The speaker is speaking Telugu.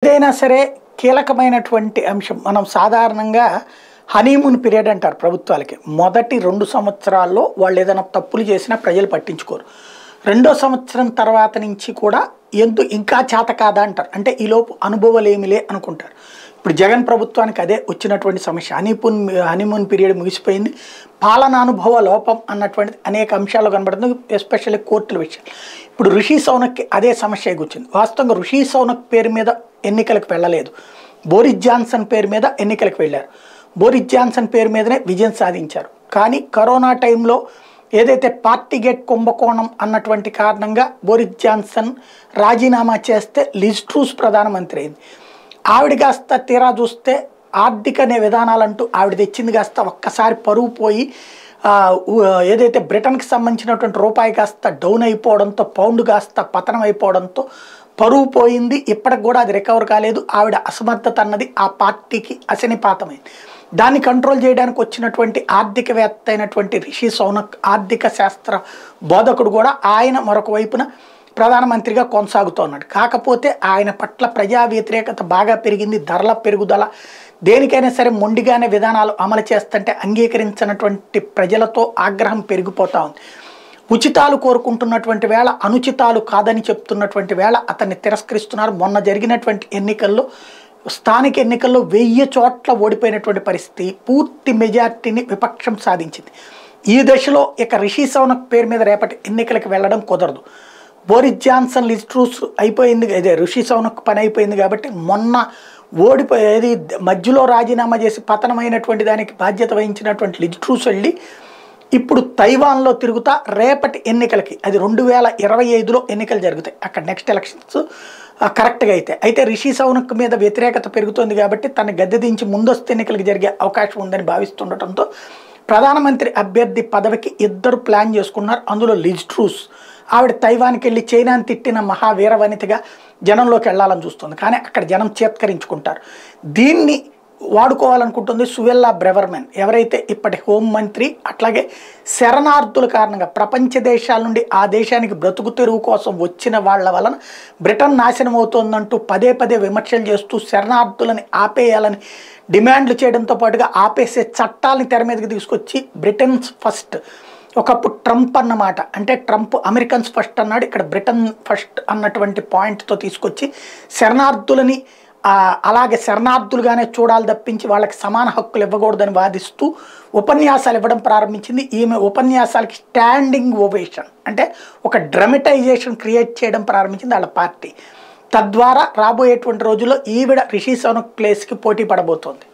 ఏదైనా సరే కీలకమైనటువంటి అంశం మనం సాధారణంగా హనీమూన్ పీరియడ్ అంటారు ప్రభుత్వాలకి మొదటి రెండు సంవత్సరాల్లో వాళ్ళు ఏదైనా తప్పులు చేసినా ప్రజలు పట్టించుకోరు రెండో సంవత్సరం తర్వాత నుంచి కూడా ఎందు ఇంకా చేత కాదా అంటారు అంటే ఈలోపు అనుభవాలేమిలే అనుకుంటారు ఇప్పుడు జగన్ ప్రభుత్వానికి అదే వచ్చినటువంటి సమస్య హనీపూన్ హనీమూన్ పీరియడ్ ముగిసిపోయింది పాలనానుభవ లోపం అన్నటువంటిది అనేక అంశాలు కనబడుతుంది ఎస్పెషల్లీ కోర్టుల విషయం ఇప్పుడు ఋషి సౌనక్కి అదే సమస్య కూర్చుంది వాస్తవంగా ఋషి సౌనక్ పేరు మీద ఎన్నికలకు వెళ్ళలేదు బోరిస్ జాన్సన్ పేరు మీద ఎన్నికలకు వెళ్ళారు బోరిస్ జాన్సన్ పేరు మీదనే విజయం సాధించారు కానీ కరోనా టైంలో ఏదైతే పార్టీ గేట్ కుంభకోణం అన్నటువంటి కారణంగా బోరిస్ జాన్సన్ రాజీనామా చేస్తే లిజ్ ట్రూస్ ప్రధానమంత్రి అయింది ఆవిడ కాస్త తీరా చూస్తే ఆర్థిక నే విధానాలంటూ ఆవిడ తెచ్చింది కాస్త ఒక్కసారి పరువు పోయి ఆ, ఉ- ఏదైతే బ్రిటన్కి సంబంధించినటువంటి రూపాయి కాస్త డౌన్ అయిపోవడంతో పౌండ్ కాస్త పతనం అయిపోవడంతో పరువు పోయింది ఇప్పటికి కూడా అది రికవర్ కాలేదు ఆవిడ అసమర్థత అన్నది ఆ పార్టీకి అశనిపాతమైంది దాన్ని కంట్రోల్ చేయడానికి వచ్చినటువంటి ఆర్థికవేత్త అయినటువంటి రిషి సౌనక్ ఆర్థిక శాస్త్ర బోధకుడు కూడా ఆయన మరొక వైపున ప్రధానమంత్రిగా కొనసాగుతున్నాడు కాకపోతే ఆయన పట్ల ప్రజా వ్యతిరేకత బాగా పెరిగింది ధరల పెరుగుదల దేనికైనా సరే మొండిగానే విధానాలు అమలు చేస్తుంటే అంగీకరించినటువంటి ప్రజలతో ఆగ్రహం పెరిగిపోతా ఉంది ఉచితాలు కోరుకుంటున్నటువంటి వేళ అనుచితాలు కాదని చెప్తున్నటువంటి వేళ అతన్ని తిరస్కరిస్తున్నారు మొన్న జరిగినటువంటి ఎన్నికల్లో స్థానిక ఎన్నికల్లో వెయ్యి చోట్ల ఓడిపోయినటువంటి పరిస్థితి పూర్తి మెజార్టీని విపక్షం సాధించింది ఈ దశలో ఇక రిషి సౌనక్ పేరు మీద రేపటి ఎన్నికలకు వెళ్ళడం కుదరదు బోరిస్ జాన్సన్ లిజ్ ట్రూస్ అయిపోయింది ఇదే ఋషి సౌనక్ పని అయిపోయింది కాబట్టి మొన్న ఓడిపోయేది మధ్యలో రాజీనామా చేసి పతనమైనటువంటి దానికి బాధ్యత వహించినటువంటి లిజ్ ట్రూస్ వెళ్ళి ఇప్పుడు తైవాన్లో తిరుగుతా రేపటి ఎన్నికలకి అది రెండు వేల ఇరవై ఐదులో ఎన్నికలు జరుగుతాయి అక్కడ నెక్స్ట్ ఎలక్షన్స్ కరెక్ట్గా అయితే అయితే రిషి సౌనక్ మీద వ్యతిరేకత పెరుగుతోంది కాబట్టి తన గద్దె దించి ముందస్తు ఎన్నికలకు జరిగే అవకాశం ఉందని భావిస్తుండటంతో ప్రధానమంత్రి అభ్యర్థి పదవికి ఇద్దరు ప్లాన్ చేసుకున్నారు అందులో లిజ్ ట్రూస్ ఆవిడ తైవాన్కి వెళ్ళి చైనాని తిట్టిన మహావీర వనితగా జనంలోకి వెళ్ళాలని చూస్తుంది కానీ అక్కడ జనం చేత్కరించుకుంటారు దీన్ని వాడుకోవాలనుకుంటుంది సువెల్లా బ్రెవర్మెన్ ఎవరైతే ఇప్పటి హోంమంత్రి అట్లాగే శరణార్థుల కారణంగా ప్రపంచ దేశాల నుండి ఆ దేశానికి బ్రతుకు తెరువు కోసం వచ్చిన వాళ్ళ వలన బ్రిటన్ నాశనం అవుతోందంటూ పదే పదే విమర్శలు చేస్తూ శరణార్థులని ఆపేయాలని డిమాండ్లు చేయడంతో పాటుగా ఆపేసే చట్టాలని తెర మీదకి తీసుకొచ్చి బ్రిటన్స్ ఫస్ట్ ఒకప్పుడు ట్రంప్ అన్నమాట అంటే ట్రంప్ అమెరికన్స్ ఫస్ట్ అన్నాడు ఇక్కడ బ్రిటన్ ఫస్ట్ అన్నటువంటి పాయింట్తో తీసుకొచ్చి శరణార్థులని ఆ, అలాగే శరణార్థులుగానే చూడాలి తప్పించి వాళ్ళకి సమాన హక్కులు ఇవ్వకూడదని వాదిస్తూ ఉపన్యాసాలు ఇవ్వడం ప్రారంభించింది ఈమె ఉపన్యాసాలకి స్టాండింగ్ ఓవేషన్ అంటే ఒక డ్రమటైజేషన్ క్రియేట్ చేయడం ప్రారంభించింది వాళ్ళ పార్టీ తద్వారా రాబోయేటువంటి రోజుల్లో ఈవిడ రిషి సౌనక్ ప్లేస్కి పోటీ పడబోతోంది